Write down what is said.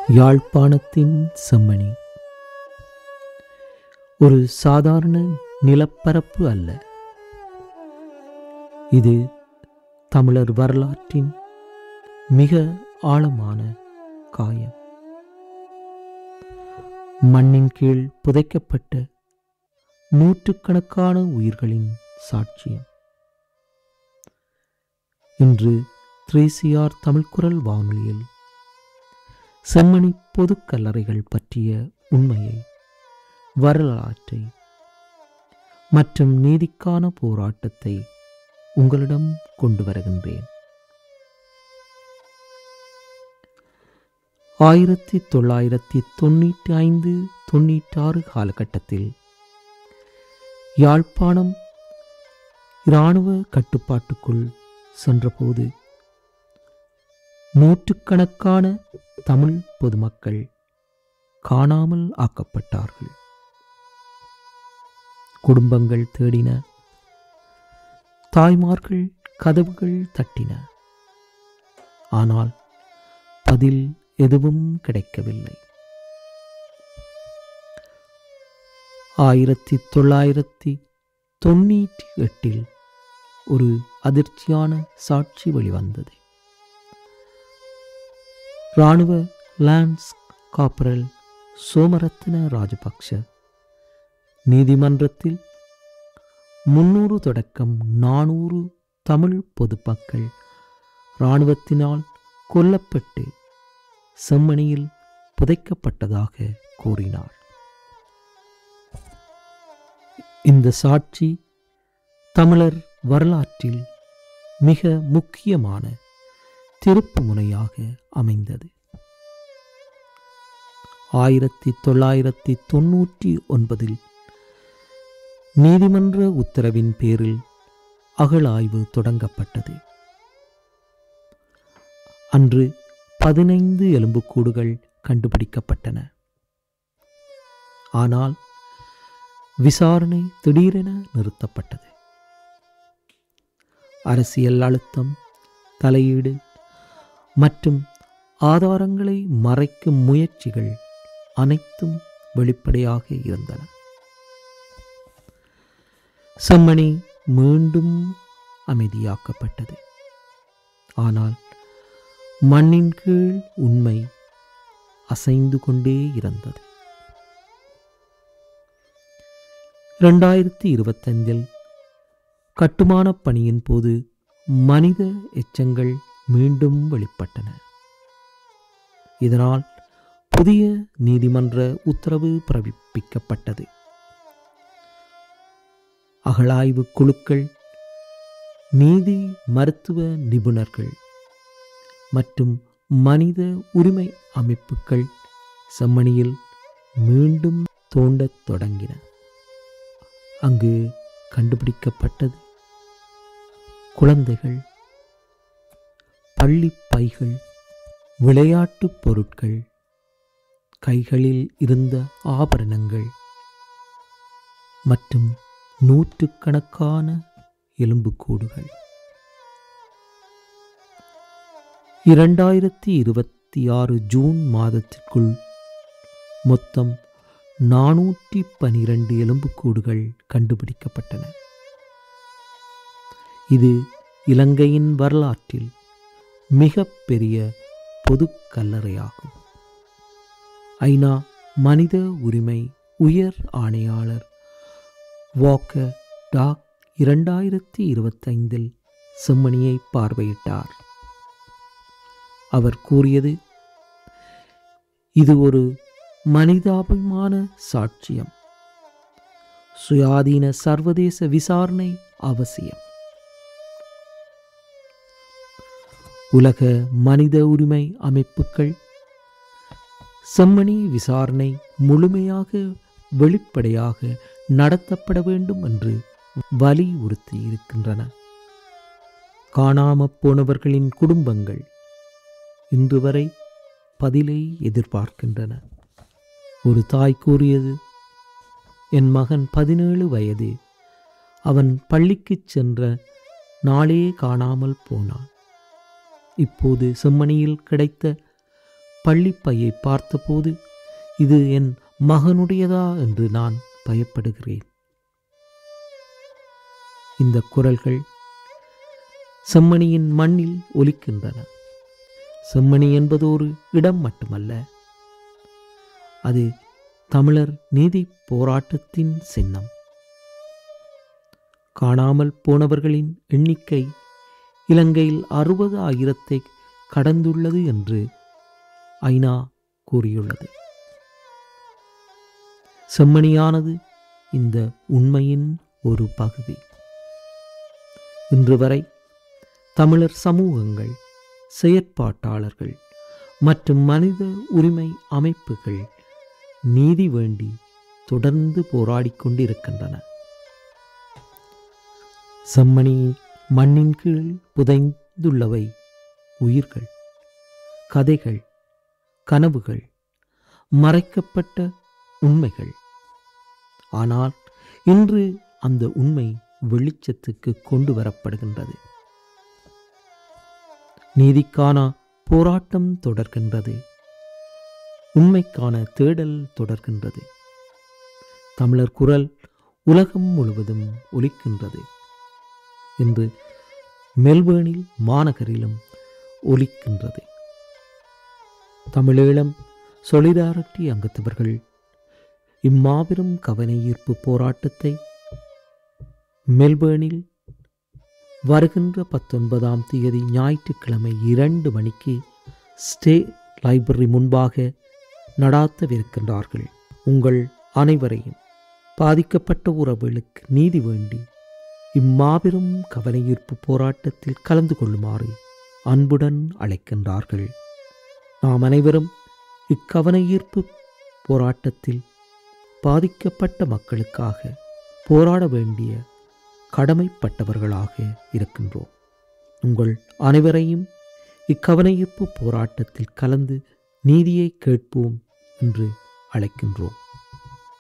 யாழ்ப்பாணத்தின் செம்மணி ஒரு சாதாரண நிலப்பரப்பு அல்ல இது தமிழர் வரலாற்றின் மிக ஆழமான காயம் மண்ணின் கீழ் புதைக்கப்பட்ட நூற்றுக்கணக்கான உயிர்களின் சாட்சியம் இன்று த்ரேசியார் தமிழ்குரல் வானொலியில் செம்மணி பொது கல்லறைகள் பற்றிய உண்மையை வரலாற்றை மற்றும் நீதிக்கான போராட்டத்தை உங்களிடம் கொண்டு வருகின்றேன் ஆயிரத்தி தொள்ளாயிரத்தி தொண்ணூற்றி ஐந்து தொண்ணூற்றாறு காலகட்டத்தில் யாழ்ப்பாணம் இராணுவ கட்டுப்பாட்டுக்குள் சென்றபோது நூற்றுக்கணக்கான தமிழ் பொதுமக்கள் காணாமல் ஆக்கப்பட்டார்கள் குடும்பங்கள் தேடின தாய்மார்கள் கதவுகள் தட்டின ஆனால் பதில் எதுவும் கிடைக்கவில்லை ஆயிரத்தி தொள்ளாயிரத்தி தொண்ணூற்றி எட்டில் ஒரு அதிர்ச்சியான சாட்சி வெளிவந்தது இராணுவ லான்ஸ் காப்பரல் சோமரத்ன ராஜபக்ஷ நீதிமன்றத்தில் முன்னூறு தொடக்கம் நானூறு தமிழ் பொதுமக்கள் இராணுவத்தினால் கொல்லப்பட்டு செம்மணியில் புதைக்கப்பட்டதாக கூறினார் இந்த சாட்சி தமிழர் வரலாற்றில் மிக முக்கியமான திருப்பு முனையாக அமைந்தது ஆயிரத்தி தொள்ளாயிரத்தி தொன்னூற்றி ஒன்பதில் நீதிமன்ற உத்தரவின் பேரில் அகழாய்வு தொடங்கப்பட்டது அன்று பதினைந்து எலும்புக்கூடுகள் கண்டுபிடிக்கப்பட்டன ஆனால் விசாரணை திடீரென நிறுத்தப்பட்டது அரசியல் அழுத்தம் தலையீடு மற்றும் ஆதாரங்களை மறைக்கும் முயற்சிகள் அனைத்தும் வெளிப்படையாக இருந்தன செம்மணி மீண்டும் அமைதியாக்கப்பட்டது ஆனால் மண்ணின் கீழ் உண்மை அசைந்து கொண்டே இருந்தது இரண்டாயிரத்தி இருபத்தைந்தில் கட்டுமானப் பணியின் போது மனித எச்சங்கள் மீண்டும் வெளிப்பட்டன இதனால் புதிய நீதிமன்ற உத்தரவு பிறப்பிக்கப்பட்டது அகழாய்வு குழுக்கள் நீதி மருத்துவ நிபுணர்கள் மற்றும் மனித உரிமை அமைப்புகள் செம்மணியில் மீண்டும் தோண்டத் தொடங்கின அங்கு கண்டுபிடிக்கப்பட்டது குழந்தைகள் பள்ளி பைகள் விளையாட்டுப் பொருட்கள் கைகளில் இருந்த ஆபரணங்கள் மற்றும் நூற்றுக்கணக்கான எலும்புக்கூடுகள் இரண்டாயிரத்தி இருபத்தி ஆறு ஜூன் மாதத்திற்குள் மொத்தம் நானூற்றி பனிரெண்டு எலும்புக்கூடுகள் கண்டுபிடிக்கப்பட்டன இது இலங்கையின் வரலாற்றில் மிக பெரிய பொது கல்லறையாகும் ஐநா மனித உரிமை உயர் ஆணையாளர் வாக்கர் டாக் இரண்டாயிரத்தி இருபத்தைந்தில் செம்மணியை பார்வையிட்டார் அவர் கூறியது இது ஒரு மனிதாபிமான சாட்சியம் சுயாதீன சர்வதேச விசாரணை அவசியம் உலக மனித உரிமை அமைப்புகள் செம்மணி விசாரணை முழுமையாக வெளிப்படையாக நடத்தப்பட வேண்டும் என்று வலியுறுத்தி இருக்கின்றன காணாமற் போனவர்களின் குடும்பங்கள் இன்று வரை பதிலை எதிர்பார்க்கின்றன ஒரு தாய் கூறியது என் மகன் பதினேழு வயது அவன் பள்ளிக்குச் சென்ற நாளே காணாமல் போனான் இப்போது செம்மணியில் கிடைத்த பள்ளிப்பையை பார்த்தபோது இது என் மகனுடையதா என்று நான் பயப்படுகிறேன் இந்த குரல்கள் செம்மணியின் மண்ணில் ஒலிக்கின்றன செம்மணி என்பது ஒரு இடம் மட்டுமல்ல அது தமிழர் நீதி போராட்டத்தின் சின்னம் காணாமல் போனவர்களின் எண்ணிக்கை இலங்கையில் அறுபது ஆயிரத்தை கடந்துள்ளது என்று ஐநா கூறியுள்ளது செம்மணியானது இந்த உண்மையின் ஒரு பகுதி இன்று வரை தமிழர் சமூகங்கள் செயற்பாட்டாளர்கள் மற்றும் மனித உரிமை அமைப்புகள் நீதி வேண்டி தொடர்ந்து போராடிக் கொண்டிருக்கின்றன செம்மணி மண்ணின் கீழ் புதைந்துள்ளவை உயிர்கள் கதைகள் கனவுகள் மறைக்கப்பட்ட உண்மைகள் ஆனால் இன்று அந்த உண்மை வெளிச்சத்துக்கு கொண்டு வரப்படுகின்றது நீதிக்கான போராட்டம் தொடர்கின்றது உண்மைக்கான தேடல் தொடர்கின்றது தமிழர் குரல் உலகம் முழுவதும் ஒலிக்கின்றது இன்று மெல்பேர்னில் மாநகரிலும் ஒலிக்கின்றது தமிழீழம் சொலிடாரிட்டி அங்கத்தவர்கள் இம்மாபெரும் கவன ஈர்ப்பு போராட்டத்தை மெல்பேர்னில் வருகின்ற பத்தொன்பதாம் தேதி ஞாயிற்றுக்கிழமை இரண்டு மணிக்கு ஸ்டே லைப்ரரி முன்பாக நடாத்தவிருக்கின்றார்கள் உங்கள் அனைவரையும் பாதிக்கப்பட்ட உறவுகளுக்கு நீதி வேண்டி இம்மாபெரும் கவனஈர்ப்பு போராட்டத்தில் கலந்து கொள்ளுமாறு அன்புடன் அழைக்கின்றார்கள் நாம் அனைவரும் இக்கவன ஈர்ப்பு போராட்டத்தில் பாதிக்கப்பட்ட மக்களுக்காக போராட வேண்டிய கடமைப்பட்டவர்களாக இருக்கின்றோம் உங்கள் அனைவரையும் இக்கவன ஈர்ப்பு போராட்டத்தில் கலந்து நீதியை கேட்போம் என்று அழைக்கின்றோம்